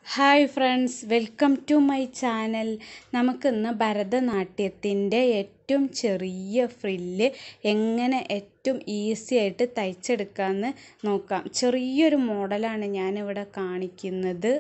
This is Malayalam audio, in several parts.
hi friends welcome to my channel നമുക്കിന്ന് ഭരതനാട്യത്തിൻ്റെ ഏറ്റവും ചെറിയ ഫ്രില്ല് എങ്ങനെ ഏറ്റവും ഈസി ആയിട്ട് തയ്ച്ചെടുക്കാമെന്ന് നോക്കാം ചെറിയൊരു മോഡലാണ് ഞാനിവിടെ കാണിക്കുന്നത്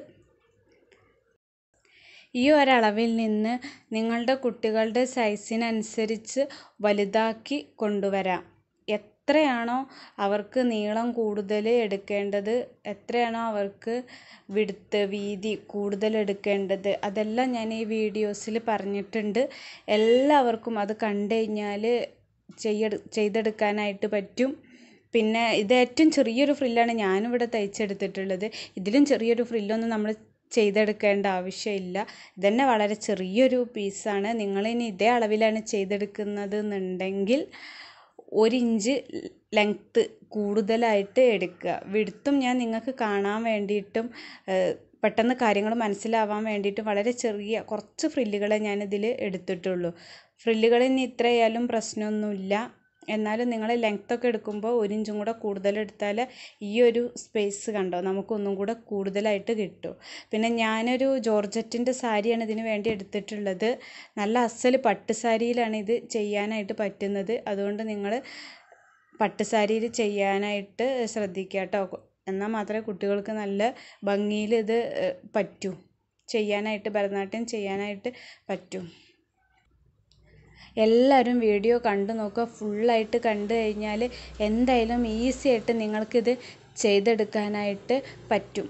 ഈ ഒരളവിൽ നിന്ന് നിങ്ങളുടെ കുട്ടികളുടെ സൈസിനനുസരിച്ച് വലുതാക്കി കൊണ്ടുവരാം എത്രയാണോ അവർക്ക് നീളം കൂടുതൽ എടുക്കേണ്ടത് എത്രയാണോ അവർക്ക് വിടുത്ത് വീതി കൂടുതൽ എടുക്കേണ്ടത് അതെല്ലാം ഞാൻ ഈ വീഡിയോസിൽ പറഞ്ഞിട്ടുണ്ട് എല്ലാവർക്കും അത് കണ്ടു കഴിഞ്ഞാൽ ചെയ്യ ചെയ്തെടുക്കാനായിട്ട് പറ്റും പിന്നെ ഇത് ഏറ്റവും ചെറിയൊരു ഫ്രില്ലാണ് ഞാനിവിടെ തയ്ച്ചെടുത്തിട്ടുള്ളത് ഇതിലും ചെറിയൊരു ഫ്രില്ലൊന്നും നമ്മൾ ചെയ്തെടുക്കേണ്ട ആവശ്യമില്ല ഇതന്നെ വളരെ ചെറിയൊരു പീസാണ് നിങ്ങളിനി ഇതേ അളവിലാണ് ചെയ്തെടുക്കുന്നത് എന്നുണ്ടെങ്കിൽ ഒരു ഇഞ്ച് ലെങ്ത്ത് കൂടുതലായിട്ട് എടുക്കുക വിടുത്തും ഞാൻ നിങ്ങൾക്ക് കാണാൻ വേണ്ടിയിട്ടും പെട്ടെന്ന് കാര്യങ്ങൾ മനസ്സിലാവാൻ വേണ്ടിയിട്ട് വളരെ ചെറിയ കുറച്ച് ഫ്രില്ലുകളെ ഞാനിതിൽ എടുത്തിട്ടുള്ളൂ ഫ്രില്ലുകൾ ഇനി ഇത്രയായാലും പ്രശ്നമൊന്നുമില്ല എന്നാലും നിങ്ങൾ ലെങ്ത്തൊക്കെ എടുക്കുമ്പോൾ ഒരു ഇഞ്ചും കൂടെ കൂടുതൽ എടുത്താൽ ഈ ഒരു സ്പേസ് കണ്ടോ നമുക്കൊന്നും കൂടെ കൂടുതലായിട്ട് കിട്ടും പിന്നെ ഞാനൊരു ജോർജറ്റിൻ്റെ സാരിയാണ് ഇതിന് വേണ്ടി എടുത്തിട്ടുള്ളത് നല്ല അസൽ പട്ട് സാരിയിലാണ് ഇത് ചെയ്യാനായിട്ട് പറ്റുന്നത് അതുകൊണ്ട് നിങ്ങൾ പട്ട് സാരിയിൽ ചെയ്യാനായിട്ട് ശ്രദ്ധിക്കുക കേട്ടോ എന്നാൽ മാത്രമേ കുട്ടികൾക്ക് നല്ല ഭംഗിയിൽ ഇത് പറ്റൂ ചെയ്യാനായിട്ട് ഭരതനാട്യം ചെയ്യാനായിട്ട് പറ്റും എല്ലാവരും വീഡിയോ കണ്ടു നോക്കുക ഫുള്ളായിട്ട് കണ്ടു കഴിഞ്ഞാൽ എന്തായാലും ഈസി ആയിട്ട് നിങ്ങൾക്കിത് ചെയ്തെടുക്കാനായിട്ട് പറ്റും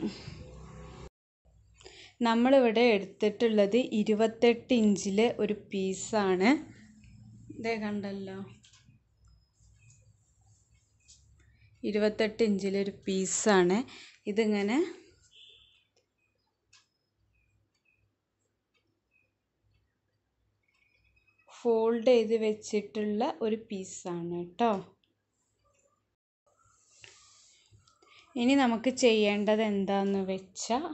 നമ്മളിവിടെ എടുത്തിട്ടുള്ളത് ഇരുപത്തെട്ട് ഇഞ്ചിലെ ഒരു പീസാണ് ഇതേ കണ്ടല്ലോ ഇരുപത്തെട്ട് ഇഞ്ചിലെ ഒരു പീസാണ് ഇതിങ്ങനെ ഫോൾഡ് ചെയ്ത് വെച്ചിട്ടുള്ള ഒരു പീസാണ് കേട്ടോ ഇനി നമുക്ക് ചെയ്യേണ്ടത് എന്താന്ന് വെച്ചാൽ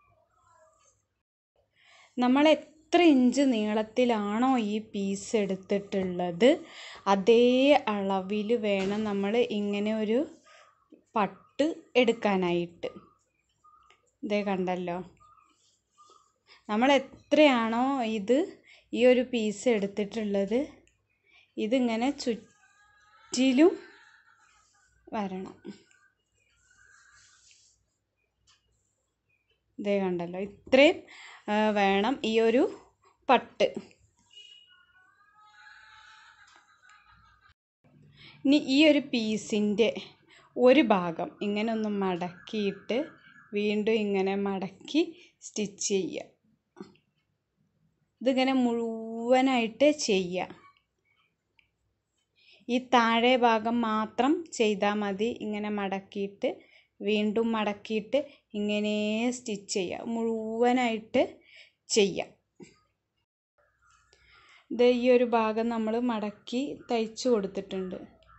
നമ്മൾ എത്ര ഇഞ്ച് നീളത്തിലാണോ ഈ പീസ് എടുത്തിട്ടുള്ളത് അതേ അളവിൽ വേണം നമ്മൾ ഇങ്ങനെ ഒരു പട്ട് എടുക്കാനായിട്ട് ഇതേ കണ്ടല്ലോ നമ്മൾ എത്രയാണോ ഇത് ഈ ഒരു പീസ് എടുത്തിട്ടുള്ളത് ഇതിങ്ങനെ ചുറ്റിലും വരണം ഇതേ കണ്ടല്ലോ ഇത്രയും വേണം ഈ ഒരു പട്ട് ഇനി ഈ ഒരു പീസിൻ്റെ ഒരു ഭാഗം ഇങ്ങനെ ഒന്ന് മടക്കിയിട്ട് വീണ്ടും ഇങ്ങനെ മടക്കി സ്റ്റിച്ച് ചെയ്യുക ഇതിങ്ങനെ മുഴുവനായിട്ട് ചെയ്യുക ഈ താഴെ ഭാഗം മാത്രം ചെയ്താൽ മതി ഇങ്ങനെ മടക്കിയിട്ട് വീണ്ടും മടക്കിയിട്ട് ഇങ്ങനെ സ്റ്റിച്ച് ചെയ്യുക മുഴുവനായിട്ട് ചെയ്യുക ഇത് ഈ ഒരു ഭാഗം നമ്മൾ മടക്കി തയ്ച്ചു കൊടുത്തിട്ടുണ്ട്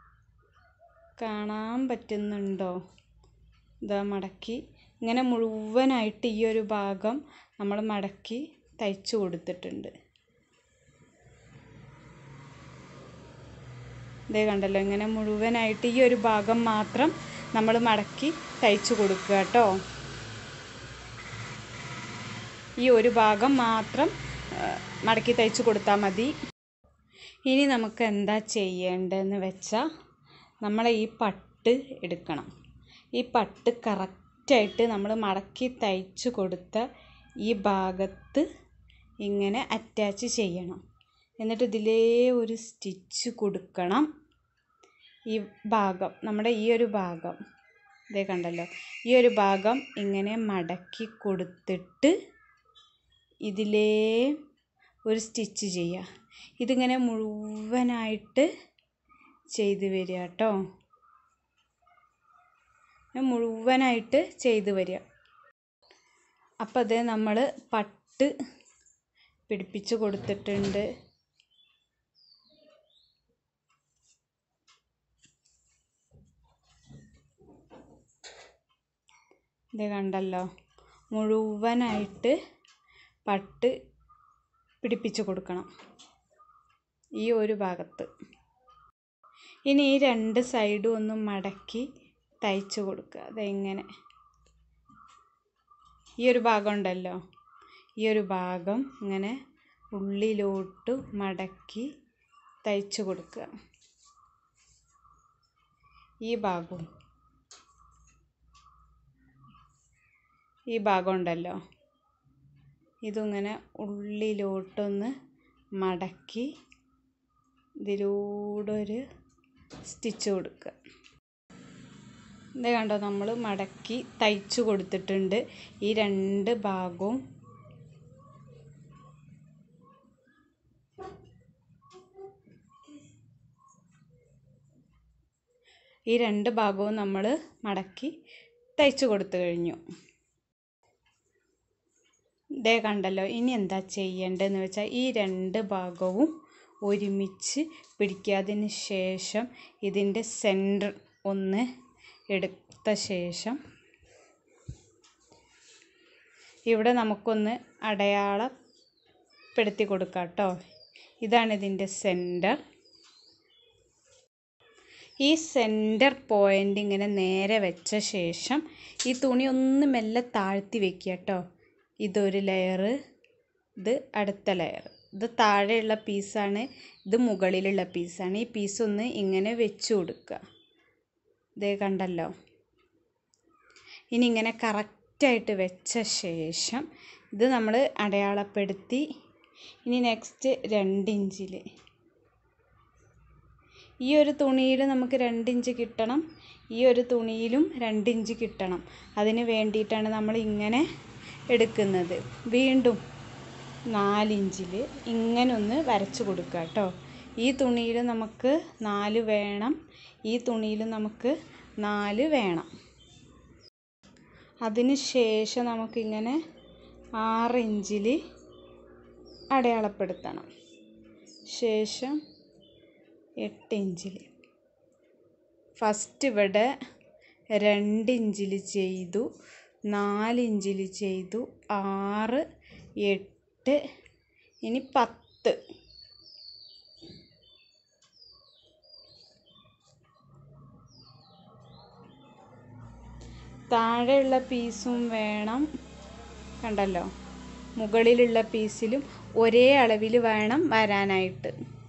കാണാൻ പറ്റുന്നുണ്ടോ ഇതാ മടക്കി ഇങ്ങനെ മുഴുവനായിട്ട് ഈ ഒരു ഭാഗം നമ്മൾ മടക്കി തയ്ച്ചു കൊടുത്തിട്ടുണ്ട് ഇതേ കണ്ടല്ലോ ഇങ്ങനെ മുഴുവനായിട്ട് ഈ ഒരു ഭാഗം മാത്രം നമ്മൾ മടക്കി തയ്ച്ചു കൊടുക്കുക കേട്ടോ ഈ ഒരു ഭാഗം മാത്രം മടക്കി തയ്ച്ചു കൊടുത്താൽ മതി ഇനി നമുക്ക് എന്താ ചെയ്യേണ്ടതെന്ന് വെച്ചാൽ നമ്മൾ ഈ പട്ട് എടുക്കണം ഈ പട്ട് കറക്റ്റായിട്ട് നമ്മൾ മടക്കി തയ്ച്ചു കൊടുത്ത ഈ ഭാഗത്ത് ഇങ്ങനെ അറ്റാച്ച് ചെയ്യണം എന്നിട്ട് ഇതിലേ ഒരു സ്റ്റിച്ച് കൊടുക്കണം ഈ ഭാഗം നമ്മുടെ ഈ ഒരു ഭാഗം ഇതേ കണ്ടല്ലോ ഈ ഒരു ഭാഗം ഇങ്ങനെ മടക്കി കൊടുത്തിട്ട് ഇതിലേ ഒരു സ്റ്റിച്ച് ചെയ്യുക ഇതിങ്ങനെ മുഴുവനായിട്ട് ചെയ്ത് വരിക കേട്ടോ മുഴുവനായിട്ട് ചെയ്ത് വരിക അപ്പോൾ അത് നമ്മൾ പട്ട് പിടിപ്പിച്ച് കൊടുത്തിട്ടുണ്ട് ഇത് കണ്ടല്ലോ മുഴുവനായിട്ട് പട്ട് പിടിപ്പിച്ച് കൊടുക്കണം ഈ ഒരു ഭാഗത്ത് ഇനി ഈ രണ്ട് സൈഡും ഒന്ന് മടക്കി തയ്ച്ചു കൊടുക്കുക അതെങ്ങനെ ഈ ഒരു ഭാഗം ഉണ്ടല്ലോ ഈ ഒരു ഭാഗം ഇങ്ങനെ ഉള്ളിലോട്ട് മടക്കി തയ്ച്ചു കൊടുക്കുക ഈ ഭാഗവും ഈ ഭാഗം ഉണ്ടല്ലോ ഇതിങ്ങനെ ഉള്ളിലോട്ടൊന്ന് മടക്കി ഇതിലൂടെ ഒരു സ്റ്റിച്ച് കൊടുക്കുക ഇത് കണ്ടോ നമ്മൾ മടക്കി തയ്ച്ചു കൊടുത്തിട്ടുണ്ട് ഈ രണ്ട് ഭാഗവും ഈ രണ്ട് ഭാഗവും നമ്മൾ മടക്കി തയ്ച്ചു കൊടുത്തു കഴിഞ്ഞു ഇതേ കണ്ടല്ലോ ഇനി എന്താ ചെയ്യേണ്ടതെന്ന് വെച്ചാൽ ഈ രണ്ട് ഭാഗവും ഒരുമിച്ച് പിടിക്കാതിന് ശേഷം ഇതിൻ്റെ സെൻറ്റർ ഒന്ന് എടുത്ത ശേഷം ഇവിടെ നമുക്കൊന്ന് അടയാളപ്പെടുത്തി കൊടുക്കാം കേട്ടോ ഇതാണ് ഇതിൻ്റെ സെൻറ്റർ ഈ സെൻറ്റർ പോയിൻ്റ് ഇങ്ങനെ നേരെ വെച്ച ശേഷം ഈ തുണി ഒന്ന് മെല്ലെ താഴ്ത്തി വെക്കുക കേട്ടോ ഇതൊരു ലെയറ് ഇത് അടുത്ത ലെയർ ഇത് താഴെയുള്ള പീസാണ് ഇത് മുകളിലുള്ള പീസാണ് ഈ പീസ് ഒന്ന് ഇങ്ങനെ വെച്ച് കൊടുക്കുക ഇതേ കണ്ടല്ലോ ഇനി ഇങ്ങനെ കറക്റ്റായിട്ട് വെച്ച ശേഷം ഇത് നമ്മൾ അടയാളപ്പെടുത്തി ഇനി നെക്സ്റ്റ് രണ്ട് ഇഞ്ചിൽ ഈ ഒരു തുണിയിൽ നമുക്ക് രണ്ട് ഇഞ്ച് കിട്ടണം ഈ ഒരു തുണിയിലും രണ്ട് ഇഞ്ച് കിട്ടണം അതിന് വേണ്ടിയിട്ടാണ് നമ്മൾ ഇങ്ങനെ എടുക്കുന്നത് വീണ്ടും നാലിഞ്ചിൽ ഇങ്ങനെ ഒന്ന് വരച്ച് കൊടുക്കുക കേട്ടോ ഈ തുണിയിൽ നമുക്ക് നാല് വേണം ഈ തുണിയിൽ നമുക്ക് നാല് വേണം അതിന് ശേഷം നമുക്കിങ്ങനെ ആറ് ഇഞ്ചിൽ അടയാളപ്പെടുത്തണം ശേഷം എട്ട് ഇഞ്ചിൽ ഫസ്റ്റ് ഇവിടെ രണ്ട് ഇഞ്ചിൽ ചെയ്തു നാല് ഇഞ്ചിൽ ചെയ്തു ആറ് എട്ട് ഇനി പത്ത് താഴെയുള്ള പീസും വേണം കണ്ടല്ലോ മുകളിലുള്ള പീസിലും ഒരേ അളവിൽ വേണം വരാനായിട്ട്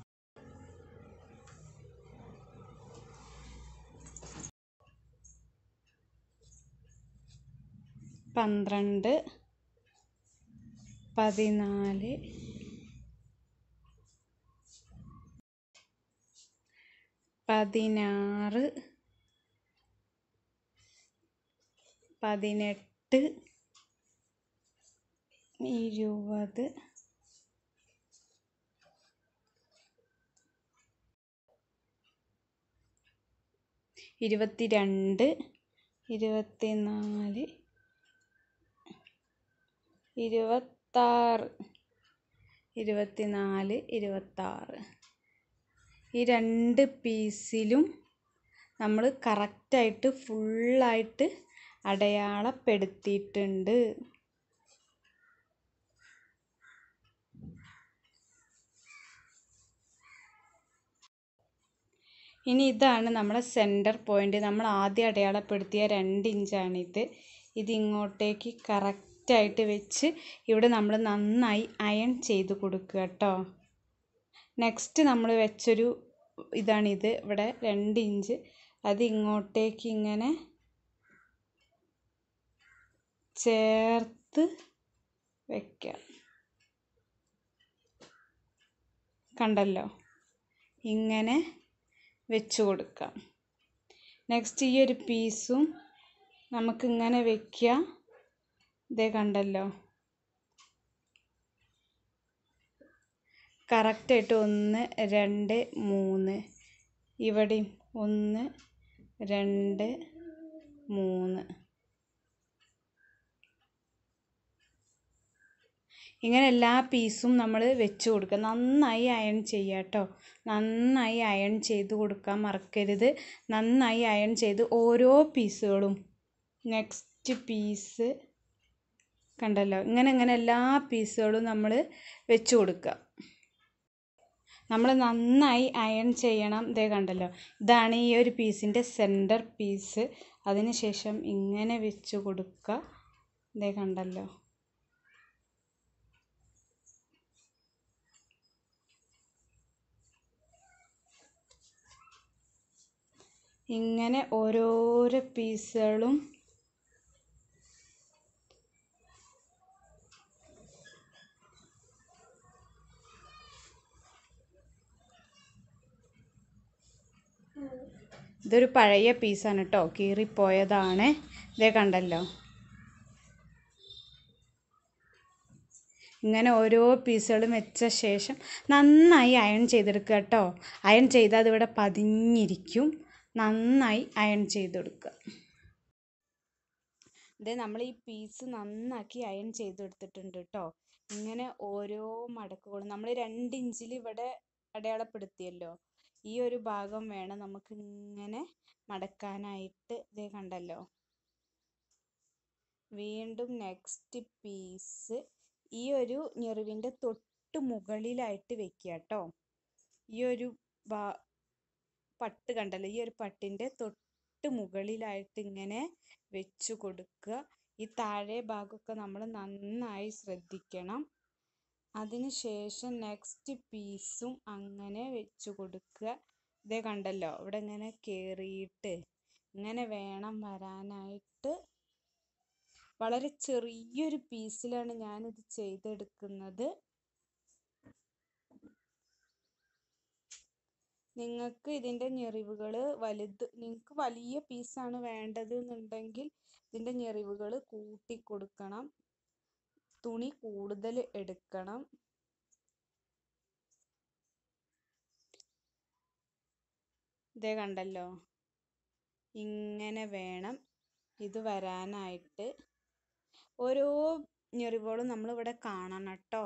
പന്ത്രണ്ട് പതിനാല് പതിനാറ് പതിനെട്ട് ഇരുപത് ഇരുപത്തിരണ്ട് ഇരുപത്തിനാല് ഇരുപത്താറ് ഇരുപത്തിനാല് ഇരുപത്താറ് ഈ രണ്ട് പീസിലും നമ്മൾ കറക്റ്റായിട്ട് ഫുള്ളായിട്ട് അടയാളപ്പെടുത്തിയിട്ടുണ്ട് ഇനി ഇതാണ് നമ്മുടെ സെൻറ്റർ പോയിൻ്റ് നമ്മൾ ആദ്യം അടയാളപ്പെടുത്തിയ രണ്ട് ഇഞ്ചാണിത് ഇത് ഇങ്ങോട്ടേക്ക് കറക്റ്റായിട്ട് വെച്ച് ഇവിടെ നമ്മൾ നന്നായി അയൺ ചെയ്ത് കൊടുക്കുക കേട്ടോ നെക്സ്റ്റ് നമ്മൾ വെച്ചൊരു ഇതാണിത് ഇവിടെ രണ്ട് ഇഞ്ച് അത് ഇങ്ങോട്ടേക്ക് ഇങ്ങനെ ചേർത്ത് വയ്ക്കാം കണ്ടല്ലോ ഇങ്ങനെ വെച്ച് കൊടുക്കാം നെക്സ്റ്റ് ഈ ഒരു പീസും നമുക്കിങ്ങനെ വെക്കാം ഇതേ കണ്ടല്ലോ കറക്റ്റായിട്ട് ഒന്ന് രണ്ട് മൂന്ന് ഇവിടെയും ഒന്ന് രണ്ട് മൂന്ന് ഇങ്ങനെ എല്ലാ പീസും നമ്മൾ വെച്ച് കൊടുക്കുക നന്നായി അയൺ ചെയ്യുക കേട്ടോ നന്നായി അയൺ ചെയ്ത് കൊടുക്കാൻ മറക്കരുത് നന്നായി അയൺ ചെയ്ത് ഓരോ പീസുകളും നെക്സ്റ്റ് പീസ് കണ്ടല്ലോ ഇങ്ങനെ ഇങ്ങനെ എല്ലാ പീസുകളും നമ്മൾ വെച്ച് കൊടുക്കുക നമ്മൾ നന്നായി അയൺ ചെയ്യണം ഇതേ കണ്ടല്ലോ ഇതാണ് ഈ ഒരു പീസിൻ്റെ സെൻറ്റർ പീസ് അതിന് ശേഷം ഇങ്ങനെ വെച്ച് കൊടുക്കുക ഇതേ കണ്ടല്ലോ ഇങ്ങനെ ഓരോരോ പീസുകളും ഇതൊരു പഴയ പീസാണ് കേട്ടോ കീറിപ്പോയതാണ് ഇതേ കണ്ടല്ലോ ഇങ്ങനെ ഓരോ പീസുകളും വെച്ച ശേഷം നന്നായി അയൺ ചെയ്തെടുക്കുക കേട്ടോ അയൺ ചെയ്താൽ അതിവിടെ പതിഞ്ഞിരിക്കും നന്നായി അയൺ ചെയ്തെടുക്കുക ഇത് നമ്മൾ ഈ പീസ് നന്നാക്കി അയൺ ചെയ്തെടുത്തിട്ടുണ്ട് കേട്ടോ ഇങ്ങനെ ഓരോ മടക്കുകളും നമ്മൾ രണ്ട് ഇഞ്ചിൽ ഇവിടെ അടയാളപ്പെടുത്തിയല്ലോ ഈ ഒരു ഭാഗം വേണം നമുക്ക് ഇങ്ങനെ മടക്കാനായിട്ട് ഇതേ കണ്ടല്ലോ വീണ്ടും നെക്സ്റ്റ് പീസ് ഈ ഒരു ഞെറിവിൻ്റെ തൊട്ട് മുകളിലായിട്ട് വെക്കുക കേട്ടോ ഈ ഒരു ഭാ പട്ട് കണ്ടല്ലോ ഈ ഒരു പട്ടിൻ്റെ തൊട്ട് മുകളിലായിട്ട് ഇങ്ങനെ വെച്ചു കൊടുക്കുക ഈ താഴെ ഭാഗമൊക്കെ നമ്മൾ നന്നായി ശ്രദ്ധിക്കണം അതിന് ശേഷം നെക്സ്റ്റ് പീസും അങ്ങനെ വെച്ചു കൊടുക്കുക ഇതേ കണ്ടല്ലോ ഇവിടെ ഇങ്ങനെ കയറിയിട്ട് ഇങ്ങനെ വേണം വരാനായിട്ട് വളരെ ചെറിയൊരു പീസിലാണ് ഞാനിത് ചെയ്തെടുക്കുന്നത് നിങ്ങൾക്ക് ഇതിൻ്റെ ഞെറിവുകൾ വലുത് നിങ്ങൾക്ക് വലിയ പീസാണ് വേണ്ടത് എന്നുണ്ടെങ്കിൽ ഇതിൻ്റെ ഞെറിവുകൾ കൂട്ടി കൊടുക്കണം തുണി കൂടുതൽ എടുക്കണം ഇതേ കണ്ടല്ലോ ഇങ്ങനെ വേണം ഇത് വരാനായിട്ട് ഓരോ ഞെറിവുകളും നമ്മളിവിടെ കാണണം കേട്ടോ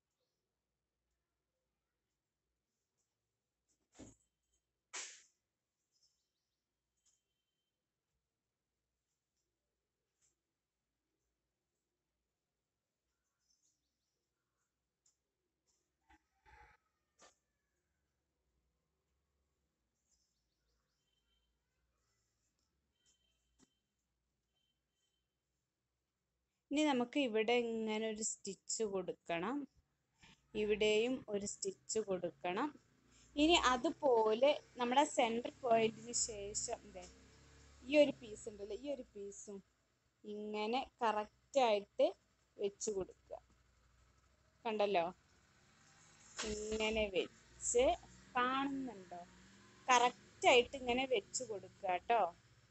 ഇനി നമുക്ക് ഇവിടെ ഇങ്ങനെ ഒരു സ്റ്റിച്ച് കൊടുക്കണം ഇവിടെയും ഒരു സ്റ്റിച്ച് കൊടുക്കണം ഇനി അതുപോലെ നമ്മുടെ സെൻറ്റർ പോയിന്റിന് ശേഷം ദേ ഈ ഒരു പീസ് ഉണ്ടല്ലോ ഈ ഒരു പീസും ഇങ്ങനെ കറക്റ്റായിട്ട് വെച്ച് കൊടുക്കുക കണ്ടല്ലോ ഇങ്ങനെ വെച്ച് കാണുന്നുണ്ടോ കറക്റ്റായിട്ട് ഇങ്ങനെ വെച്ച് കൊടുക്കുക കേട്ടോ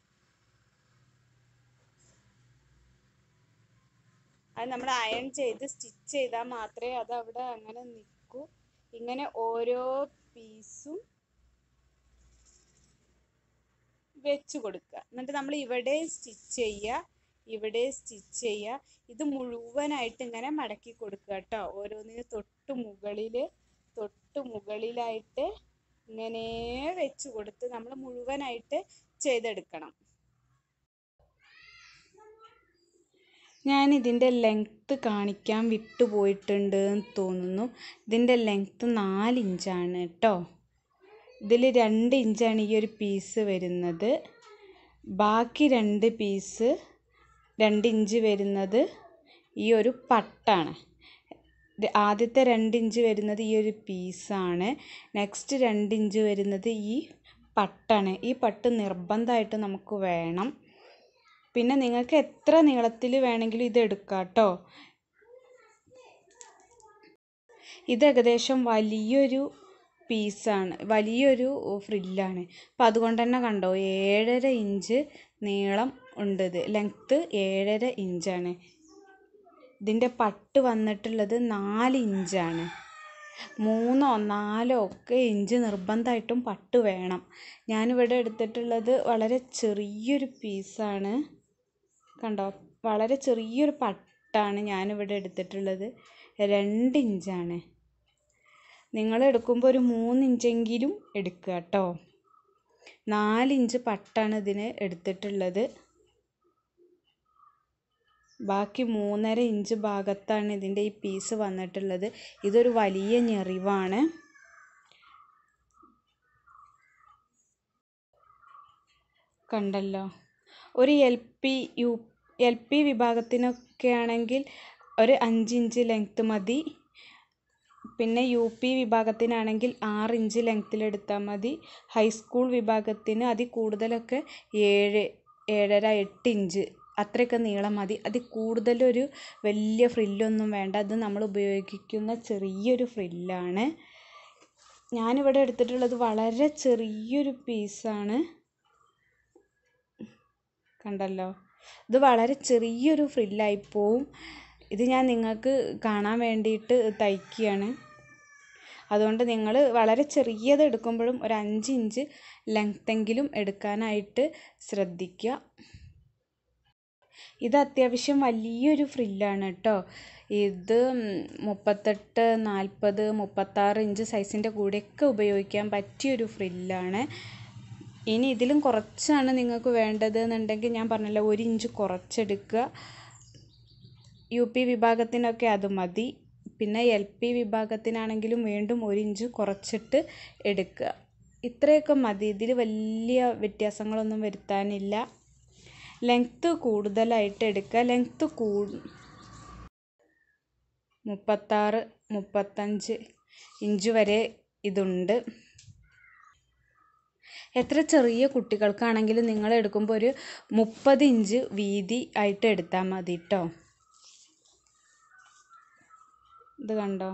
അത് നമ്മൾ അയൺ ചെയ്ത് സ്റ്റിച്ച് ചെയ്താൽ മാത്രമേ അത് അവിടെ അങ്ങനെ നിൽക്കൂ ഇങ്ങനെ ഓരോ പീസും വെച്ച് കൊടുക്കുക എന്നിട്ട് നമ്മൾ ഇവിടെ സ്റ്റിച്ച് ചെയ്യുക ഇവിടെ സ്റ്റിച്ച് ചെയ്യുക ഇത് മുഴുവനായിട്ട് ഇങ്ങനെ മടക്കി കൊടുക്കുക കേട്ടോ ഓരോന്നിന് തൊട്ട് മുകളിൽ തൊട്ട് മുകളിലായിട്ട് ഇങ്ങനെ വെച്ച് കൊടുത്ത് നമ്മൾ മുഴുവനായിട്ട് ചെയ്തെടുക്കണം ഞാൻ ഇതിൻ്റെ ലെങ്ത്ത് കാണിക്കാൻ വിട്ടുപോയിട്ടുണ്ട് എന്ന് തോന്നുന്നു ഇതിൻ്റെ ലെങ്ത്ത് നാല് ഇഞ്ചാണ് കേട്ടോ ഇതിൽ രണ്ട് ഇഞ്ചാണ് ഈ ഒരു പീസ് വരുന്നത് ബാക്കി രണ്ട് പീസ് രണ്ട് ഇഞ്ച് വരുന്നത് ഈ ഒരു പട്ടാണ് ഇത് ആദ്യത്തെ രണ്ട് ഇഞ്ച് വരുന്നത് ഈ ഒരു പീസാണ് നെക്സ്റ്റ് രണ്ട് ഇഞ്ച് വരുന്നത് ഈ പട്ടാണ് ഈ പട്ട് നിർബന്ധമായിട്ട് നമുക്ക് വേണം പിന്നെ നിങ്ങൾക്ക് എത്ര നീളത്തിൽ വേണമെങ്കിലും ഇത് എടുക്കാം കേട്ടോ ഇത് ഏകദേശം വലിയൊരു പീസാണ് വലിയൊരു ഫ്രില്ലാണ് അപ്പം അതുകൊണ്ട് തന്നെ കണ്ടോ ഏഴര ഇഞ്ച് നീളം ഉണ്ട് ഇത് ലെങ്ത്ത് ഏഴര ഇഞ്ചാണ് ഇതിൻ്റെ പട്ട് വന്നിട്ടുള്ളത് നാല് ഇഞ്ചാണ് മൂന്നോ നാലോ ഒക്കെ ഇഞ്ച് നിർബന്ധമായിട്ടും പട്ട് വേണം ഞാനിവിടെ എടുത്തിട്ടുള്ളത് വളരെ ചെറിയൊരു പീസാണ് കണ്ടോ വളരെ ചെറിയൊരു പട്ടാണ് ഞാനിവിടെ എടുത്തിട്ടുള്ളത് രണ്ട് ഇഞ്ചാണ് നിങ്ങൾ എടുക്കുമ്പോൾ ഒരു മൂന്ന് ഇഞ്ചെങ്കിലും എടുക്കുക കേട്ടോ നാലിഞ്ച് പട്ടാണ് ഇതിന് എടുത്തിട്ടുള്ളത് ബാക്കി മൂന്നര ഇഞ്ച് ഭാഗത്താണ് ഇതിൻ്റെ ഈ പീസ് വന്നിട്ടുള്ളത് ഇതൊരു വലിയ ഞെറിവാണ് കണ്ടല്ലോ ഒരു എൽ പി യു എൽ പി വിഭാഗത്തിനൊക്കെ ഒക്കെ ആണെങ്കിൽ ഒരു അഞ്ച് ഇഞ്ച് ലെങ്ത്ത് മതി പിന്നെ യു പി വിഭാഗത്തിനാണെങ്കിൽ ആറ് ഇഞ്ച് ലെങ്ത്തിലെടുത്താൽ മതി ഹൈസ്കൂൾ വിഭാഗത്തിന് അതിൽ കൂടുതലൊക്കെ ഏഴ് ഏഴര എട്ട് ഇഞ്ച് അത്രയൊക്കെ നീളം മതി അതിൽ കൂടുതലൊരു വലിയ ഫ്രില്ലൊന്നും വേണ്ട അത് നമ്മൾ ഉപയോഗിക്കുന്ന ചെറിയൊരു ഫ്രില്ലാണ് ഞാനിവിടെ എടുത്തിട്ടുള്ളത് വളരെ ചെറിയൊരു പീസാണ് കണ്ടല്ലോ ഇത് വളരെ ചെറിയൊരു ഫ്രില്ലായി പോവും ഇത് ഞാൻ നിങ്ങൾക്ക് കാണാൻ വേണ്ടിയിട്ട് തയ്ക്കുകയാണ് അതുകൊണ്ട് നിങ്ങൾ വളരെ ചെറിയത് എടുക്കുമ്പോഴും ഒരു അഞ്ച് ഇഞ്ച് ലെങ്ത്തെങ്കിലും എടുക്കാനായിട്ട് ശ്രദ്ധിക്കുക ഇത് അത്യാവശ്യം വലിയൊരു ഫ്രില്ലാണ് കേട്ടോ ഇത് മുപ്പത്തെട്ട് നാൽപ്പത് മുപ്പത്താറ് ഇഞ്ച് സൈസിൻ്റെ കൂടെയൊക്കെ ഉപയോഗിക്കാൻ പറ്റിയൊരു ഫ്രില്ലാണ് ഇനി ഇതിലും കുറച്ചാണ് നിങ്ങൾക്ക് വേണ്ടത് എന്നുണ്ടെങ്കിൽ ഞാൻ പറഞ്ഞല്ലോ ഒരു ഇഞ്ച് കുറച്ചെടുക്കുക യു പി വിഭാഗത്തിനൊക്കെ അത് മതി പിന്നെ എൽ പി വിഭാഗത്തിനാണെങ്കിലും വീണ്ടും ഒരു ഇഞ്ച് കുറച്ചിട്ട് എടുക്കുക ഇത്രയൊക്കെ മതി ഇതിൽ വലിയ വ്യത്യാസങ്ങളൊന്നും വരുത്താനില്ല ലെങ്ത്ത് കൂടുതലായിട്ട് എടുക്കുക ലെങ്ത്ത് കൂ മുപ്പത്താറ് മുപ്പത്തഞ്ച് ഇഞ്ച് വരെ ഇതുണ്ട് എത്ര ചെറിയ കുട്ടികൾക്കാണെങ്കിലും നിങ്ങൾ എടുക്കുമ്പോൾ ഒരു മുപ്പത് ഇഞ്ച് വീതി ആയിട്ട് എടുത്താൽ മതി കേട്ടോ ഇത് കണ്ടോ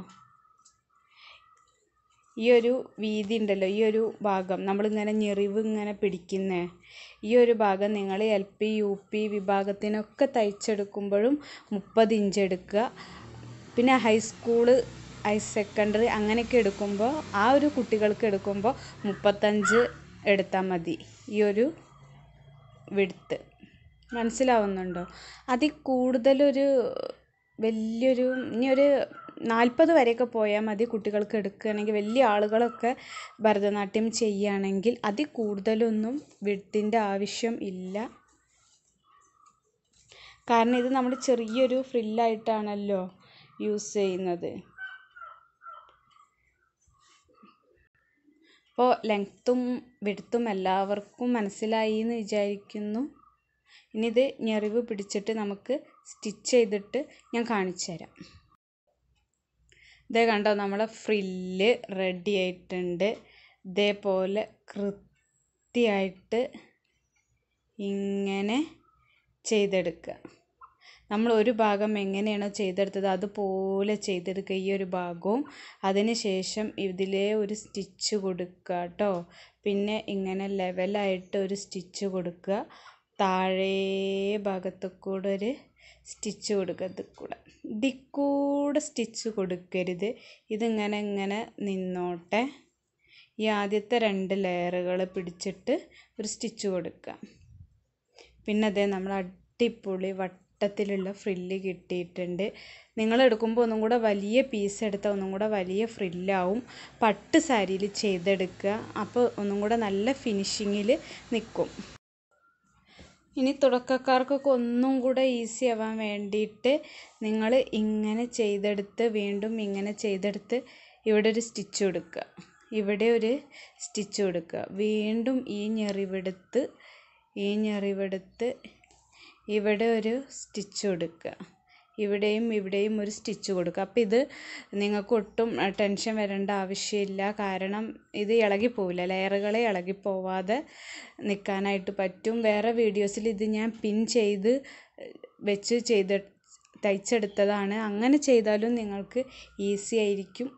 ഈ ഒരു വീതി ഉണ്ടല്ലോ ഈ ഒരു ഭാഗം നമ്മളിങ്ങനെ ഞെറിവ് ഇങ്ങനെ പിടിക്കുന്നേ ഈ ഒരു ഭാഗം നിങ്ങൾ എൽ പി യു പി വിഭാഗത്തിനൊക്കെ തയ്ച്ചെടുക്കുമ്പോഴും മുപ്പത് ഇഞ്ച് എടുക്കുക പിന്നെ ഹൈസ്കൂള് ഹയർ സെക്കൻഡറി അങ്ങനെയൊക്കെ എടുക്കുമ്പോൾ ആ ഒരു കുട്ടികൾക്ക് എടുക്കുമ്പോൾ മുപ്പത്തഞ്ച് എടുത്താൽ മതി ഈ ഒരു വിടുത്ത് മനസ്സിലാവുന്നുണ്ടോ അതിൽ കൂടുതലൊരു വലിയൊരു ഇനി ഒരു നാൽപ്പത് വരെയൊക്കെ പോയാൽ മതി കുട്ടികൾക്ക് എടുക്കുകയാണെങ്കിൽ വലിയ ആളുകളൊക്കെ ഭരതനാട്യം ചെയ്യുകയാണെങ്കിൽ അതിൽ കൂടുതലൊന്നും വിടുത്തിൻ്റെ ആവശ്യം ഇല്ല കാരണം ഇത് നമ്മൾ ചെറിയൊരു ഫ്രില്ലായിട്ടാണല്ലോ യൂസ് ചെയ്യുന്നത് അപ്പോൾ ലെങ്ത്തും വിടുത്തും എല്ലാവർക്കും മനസ്സിലായി എന്ന് വിചാരിക്കുന്നു ഇനി ഇത് ഞെറിവ് പിടിച്ചിട്ട് നമുക്ക് സ്റ്റിച്ച് ചെയ്തിട്ട് ഞാൻ കാണിച്ചു തരാം ഇതേ കണ്ടോ നമ്മളെ ഫ്രില്ല് റെഡി ആയിട്ടുണ്ട് ഇതേപോലെ കൃത്യമായിട്ട് ഇങ്ങനെ ചെയ്തെടുക്കുക നമ്മൾ ഒരു ഭാഗം എങ്ങനെയാണോ ചെയ്തെടുത്തത് അതുപോലെ ചെയ്തെടുക്കുക ഈ ഒരു ഭാഗവും അതിന് ശേഷം ഇതിലേ ഒരു സ്റ്റിച്ച് കൊടുക്കുക കേട്ടോ പിന്നെ ഇങ്ങനെ ലെവലായിട്ട് ഒരു സ്റ്റിച്ച് കൊടുക്കുക താഴേ ഭാഗത്തു കൂടെ ഒരു സ്റ്റിച്ച് കൊടുക്കുക ഇതിൽ കൂടെ ഇതിൽ കൂടെ സ്റ്റിച്ച് കൊടുക്കരുത് ഇതിങ്ങനെ ഇങ്ങനെ നിന്നോട്ടെ ഈ ആദ്യത്തെ രണ്ട് ലെയറുകൾ പിടിച്ചിട്ട് ഒരു സ്റ്റിച്ച് കൊടുക്കുക പിന്നെ അതേ നമ്മൾ അടിപൊളി വട്ടത്തിലുള്ള ഫ്രില്ല് കിട്ടിയിട്ടുണ്ട് നിങ്ങൾ എടുക്കുമ്പോൾ ഒന്നും കൂടെ വലിയ പീസ് എടുത്താൽ ഒന്നും കൂടെ വലിയ ഫ്രില്ലാവും പട്ട് സാരിയിൽ ചെയ്തെടുക്കുക അപ്പോൾ ഒന്നും കൂടെ നല്ല ഫിനിഷിങ്ങിൽ നിൽക്കും ഇനി തുടക്കക്കാർക്കൊക്കെ ഒന്നും കൂടെ ഈസി ആവാൻ വേണ്ടിയിട്ട് നിങ്ങൾ ഇങ്ങനെ ചെയ്തെടുത്ത് വീണ്ടും ഇങ്ങനെ ചെയ്തെടുത്ത് ഇവിടെ ഒരു സ്റ്റിച്ച് കൊടുക്കുക ഇവിടെ ഒരു സ്റ്റിച്ച് കൊടുക്കുക വീണ്ടും ഈ ഞെറിവെടുത്ത് ഈ ഞെറിവെടുത്ത് ഇവിടെ ഒരു സ്റ്റിച്ച് കൊടുക്കുക ഇവിടെയും ഇവിടെയും ഒരു സ്റ്റിച്ച് കൊടുക്കുക അപ്പോൾ ഇത് നിങ്ങൾക്ക് ഒട്ടും ടെൻഷൻ വരേണ്ട ആവശ്യമില്ല കാരണം ഇത് ഇളകിപ്പോവില്ല ലെയറുകളെ ഇളകിപ്പോവാതെ നിൽക്കാനായിട്ട് പറ്റും വേറെ വീഡിയോസിൽ ഇത് ഞാൻ പിൻ ചെയ്ത് വെച്ച് ചെയ്ത് തയ്ച്ചെടുത്തതാണ് അങ്ങനെ ചെയ്താലും നിങ്ങൾക്ക് ഈസി ആയിരിക്കും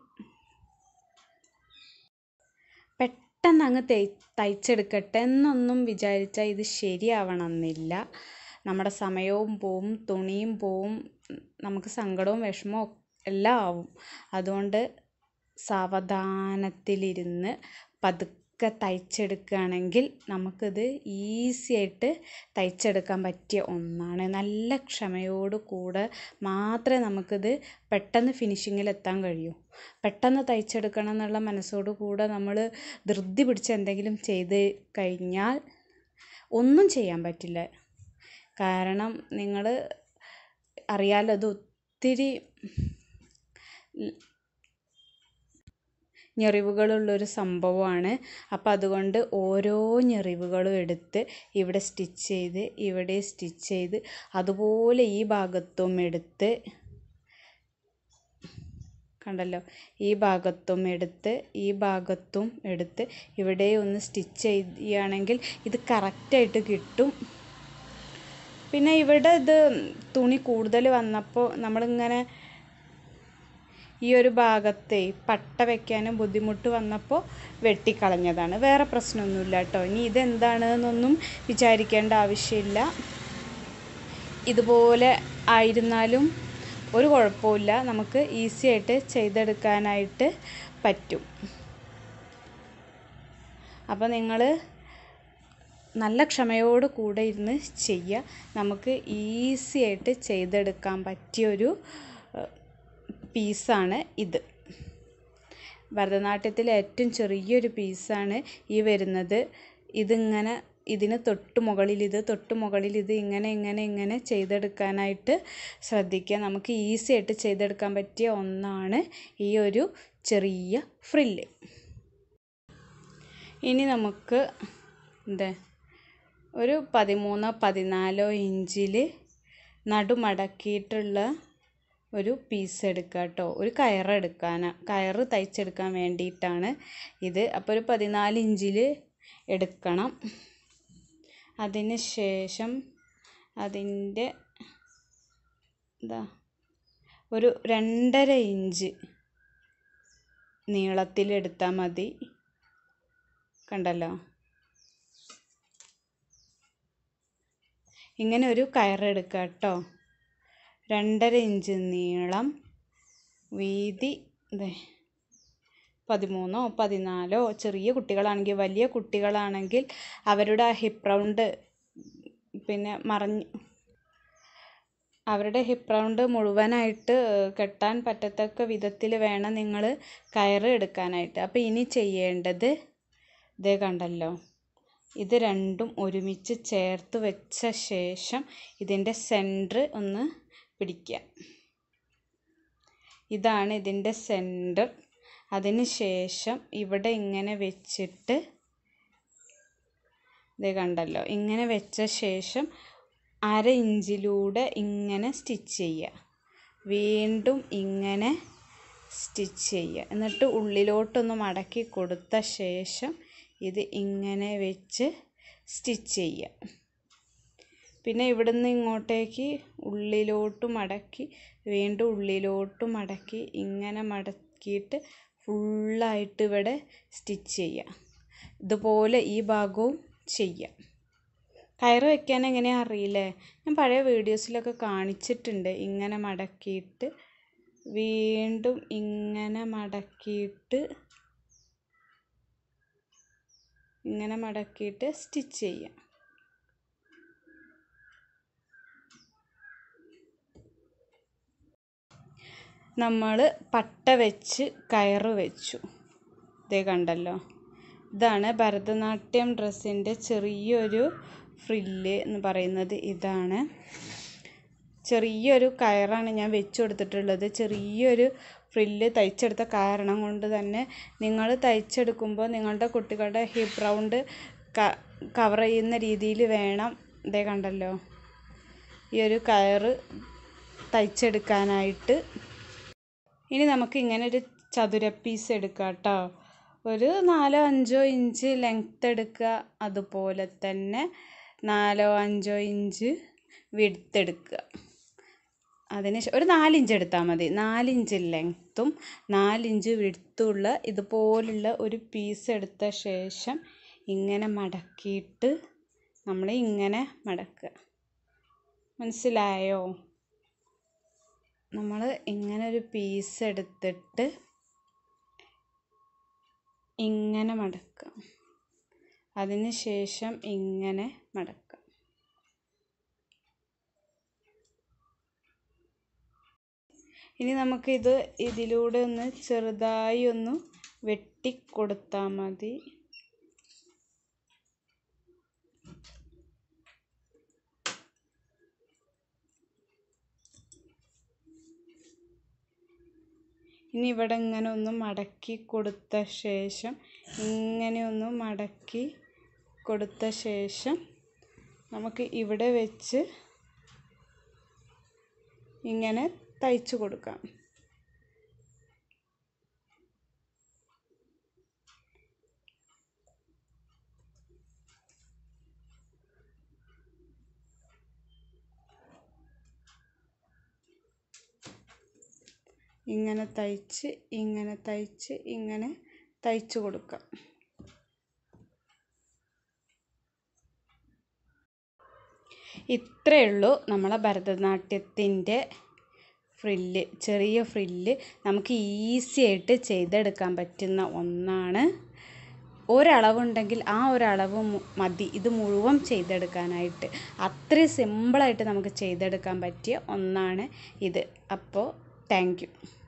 പെട്ടെന്ന് അങ്ങ് തയ് തയ്ച്ചെടുക്കട്ടെ എന്നൊന്നും വിചാരിച്ചാൽ ഇത് ശരിയാവണമെന്നില്ല നമ്മുടെ സമയവും പോവും തുണിയും പോവും നമുക്ക് സങ്കടവും വിഷമവും എല്ലാം ആവും അതുകൊണ്ട് സാവധാനത്തിലിരുന്ന് പതുക്കെ തയ്ച്ചെടുക്കുകയാണെങ്കിൽ നമുക്കിത് ഈസി ആയിട്ട് തയ്ച്ചെടുക്കാൻ പറ്റിയ ഒന്നാണ് നല്ല ക്ഷമയോട് കൂടെ മാത്രമേ നമുക്കിത് പെട്ടെന്ന് ഫിനിഷിങ്ങിൽ എത്താൻ കഴിയൂ പെട്ടെന്ന് തയ്ച്ചെടുക്കണം എന്നുള്ള മനസ്സോട് കൂടെ നമ്മൾ ധൃതി പിടിച്ച് എന്തെങ്കിലും ചെയ്ത് കഴിഞ്ഞാൽ ഒന്നും ചെയ്യാൻ പറ്റില്ല കാരണം നിങ്ങൾ അറിയാലോ അത് ഒത്തിരി ഞെറിവുകളുള്ളൊരു സംഭവമാണ് അപ്പോൾ അതുകൊണ്ട് ഓരോ ഞെറിവുകളും എടുത്ത് ഇവിടെ സ്റ്റിച്ച് ചെയ്ത് ഇവിടെ സ്റ്റിച്ച് ചെയ്ത് അതുപോലെ ഈ ഭാഗത്തും എടുത്ത് കണ്ടല്ലോ ഈ ഭാഗത്തും എടുത്ത് ഈ ഭാഗത്തും എടുത്ത് ഇവിടെ ഒന്ന് സ്റ്റിച്ച് ചെയ്യുകയാണെങ്കിൽ ഇത് കറക്റ്റായിട്ട് കിട്ടും പിന്നെ ഇവിടെ ഇത് തുണി കൂടുതൽ വന്നപ്പോൾ നമ്മളിങ്ങനെ ഈ ഒരു ഭാഗത്തെ പട്ട വെക്കാനും ബുദ്ധിമുട്ട് വന്നപ്പോൾ വെട്ടിക്കളഞ്ഞതാണ് വേറെ പ്രശ്നമൊന്നുമില്ല കേട്ടോ ഇനി ഇതെന്താണെന്നൊന്നും വിചാരിക്കേണ്ട ആവശ്യമില്ല ഇതുപോലെ ആയിരുന്നാലും ഒരു കുഴപ്പമില്ല നമുക്ക് ഈസി ആയിട്ട് ചെയ്തെടുക്കാനായിട്ട് പറ്റും അപ്പോൾ നിങ്ങൾ നല്ല ക്ഷമയോട് കൂടെ ഇരുന്ന് ചെയ്യുക നമുക്ക് ഈസി ആയിട്ട് ചെയ്തെടുക്കാൻ പറ്റിയൊരു പീസാണ് ഇത് ഭരതനാട്യത്തിലെ ഏറ്റവും ചെറിയൊരു പീസാണ് ഈ വരുന്നത് ഇതിങ്ങനെ ഇതിന് തൊട്ട് മുകളിൽ ഇത് തൊട്ട് മുകളിൽ ഇത് ഇങ്ങനെ ഇങ്ങനെ ഇങ്ങനെ ചെയ്തെടുക്കാനായിട്ട് ശ്രദ്ധിക്കുക നമുക്ക് ഈസി ആയിട്ട് ചെയ്തെടുക്കാൻ പറ്റിയ ഒന്നാണ് ഈ ഒരു ചെറിയ ഫ്രില്ല് ഇനി നമുക്ക് എന്താ ഒരു പതിമൂന്നോ പതിനാലോ ഇഞ്ചിൽ നടുമടക്കിയിട്ടുള്ള ഒരു പീസ് എടുക്കുക കേട്ടോ ഒരു കയറെടുക്കാനാണ് കയറ് തയ്ച്ചെടുക്കാൻ വേണ്ടിയിട്ടാണ് ഇത് അപ്പോൾ ഒരു പതിനാല് ഇഞ്ചിൽ എടുക്കണം അതിന് ശേഷം അതിൻ്റെ എന്താ ഒരു രണ്ടര ഇഞ്ച് നീളത്തിലെടുത്താൽ മതി കണ്ടല്ലോ ഇങ്ങനെ ഒരു കയറെടുക്കുക കേട്ടോ രണ്ടര ഇഞ്ച് നീളം വീതി ഇതേ പതിമൂന്നോ പതിനാലോ ചെറിയ കുട്ടികളാണെങ്കിൽ വലിയ കുട്ടികളാണെങ്കിൽ അവരുടെ ആ ഹിപ്പ് റൗണ്ട് പിന്നെ മറിഞ്ഞ് അവരുടെ ഹിപ്പ് റൗണ്ട് മുഴുവനായിട്ട് കെട്ടാൻ പറ്റത്തക്ക വിധത്തിൽ വേണം നിങ്ങൾ കയറ് എടുക്കാനായിട്ട് അപ്പോൾ ഇനി ചെയ്യേണ്ടത് ഇതേ കണ്ടല്ലോ ഇത് രണ്ടും ഒരുമിച്ച് ചേർത്ത് വെച്ച ശേഷം ഇതിൻ്റെ സെൻറ്റർ ഒന്ന് പിടിക്കുക ഇതാണ് ഇതിൻ്റെ സെൻറ്റർ അതിന് ശേഷം ഇവിടെ ഇങ്ങനെ വെച്ചിട്ട് ഇത് കണ്ടല്ലോ ഇങ്ങനെ വെച്ച ശേഷം അര ഇഞ്ചിലൂടെ ഇങ്ങനെ സ്റ്റിച്ച് ചെയ്യുക വീണ്ടും ഇങ്ങനെ സ്റ്റിച്ച് ചെയ്യുക എന്നിട്ട് ഉള്ളിലോട്ടൊന്ന് മടക്കി കൊടുത്ത ശേഷം ഇത് ഇങ്ങനെ വെച്ച് സ്റ്റിച്ച് ചെയ്യുക പിന്നെ ഇവിടുന്ന് ഇങ്ങോട്ടേക്ക് ഉള്ളിലോട്ട് മടക്കി വീണ്ടും ഉള്ളിലോട്ട് മടക്കി ഇങ്ങനെ മടക്കിയിട്ട് ഫുള്ളായിട്ട് ഇവിടെ സ്റ്റിച്ച് ചെയ്യുക ഇതുപോലെ ഈ ഭാഗവും ചെയ്യാം കയറ് വെക്കാൻ എങ്ങനെയാ അറിയില്ലേ ഞാൻ പഴയ വീഡിയോസിലൊക്കെ കാണിച്ചിട്ടുണ്ട് ഇങ്ങനെ മടക്കിയിട്ട് വീണ്ടും ഇങ്ങനെ മടക്കിയിട്ട് ഇങ്ങനെ മടക്കിയിട്ട് സ്റ്റിച്ച് ചെയ്യാം നമ്മൾ പട്ട വെച്ച് കയറ് വെച്ചു ഇതേ കണ്ടല്ലോ ഇതാണ് ഭരതനാട്യം ഡ്രസ്സിൻ്റെ ചെറിയൊരു ഫ്രില്ല് എന്ന് പറയുന്നത് ഇതാണ് ചെറിയൊരു കയറാണ് ഞാൻ വെച്ച് കൊടുത്തിട്ടുള്ളത് ചെറിയൊരു ഫ്രില്ല് തയ്ച്ചെടുത്ത കാരണം കൊണ്ട് തന്നെ നിങ്ങൾ തയ്ച്ചെടുക്കുമ്പോൾ നിങ്ങളുടെ കുട്ടികളുടെ ഹിപ്പ് റൗണ്ട് കവർ ചെയ്യുന്ന രീതിയിൽ വേണം ഇതേ കണ്ടല്ലോ ഈ ഒരു കയറ് തയ്ച്ചെടുക്കാനായിട്ട് ഇനി നമുക്ക് ഇങ്ങനെ ഒരു ചതുര പീസ് എടുക്കാം കേട്ടോ ഒരു നാലോ അഞ്ചോ ഇഞ്ച് ലെങ്ത്ത് എടുക്കുക അതുപോലെ തന്നെ നാലോ അഞ്ചോ ഇഞ്ച് വിഡ്ത്ത് എടുക്കുക അതിന് ഒരു നാലിഞ്ച് എടുത്താൽ മതി നാലിഞ്ച് ലെങ്ത്തും നാലിഞ്ച് വിഡ്ത്തുള്ള ഇതുപോലുള്ള ഒരു പീസ് എടുത്ത ശേഷം ഇങ്ങനെ മടക്കിയിട്ട് നമ്മൾ ഇങ്ങനെ മടക്കുക മനസ്സിലായോ നമ്മൾ ഇങ്ങനെ ഒരു പീസ് എടുത്തിട്ട് ഇങ്ങനെ മടക്കുക അതിന് ശേഷം ഇങ്ങനെ മടക്കുക ഇനി നമുക്കിത് ഇതിലൂടെ ഒന്ന് ചെറുതായി ഒന്ന് വെട്ടിക്കൊടുത്താൽ മതി ഇനി ഇവിടെ ഇങ്ങനെ ഒന്ന് മടക്കി കൊടുത്ത ശേഷം ഇങ്ങനെ ഒന്ന് മടക്കി കൊടുത്ത ശേഷം നമുക്ക് ഇവിടെ വെച്ച് ഇങ്ങനെ തയ്ച്ചു കൊടുക്കാം ഇങ്ങനെ തയ്ച്ച് ഇങ്ങനെ തയ്ച്ച് ഇങ്ങനെ തയ്ച്ചു കൊടുക്കാം ഇത്രയേ ഉള്ളൂ നമ്മളെ ഭരതനാട്യത്തിൻ്റെ ഫ്രില്ല് ചെറിയ ഫ്രില്ല് നമുക്ക് ഈസി ആയിട്ട് ചെയ്തെടുക്കാൻ പറ്റുന്ന ഒന്നാണ് ഒരളവുണ്ടെങ്കിൽ ആ ഒരളവ് മു- മതി ഇത് മുഴുവൻ ചെയ്തെടുക്കാനായിട്ട് അത്രയും സിമ്പിളായിട്ട് നമുക്ക് ചെയ്തെടുക്കാൻ പറ്റിയ ഒന്നാണ് ഇത് അപ്പോൾ താങ്ക് യു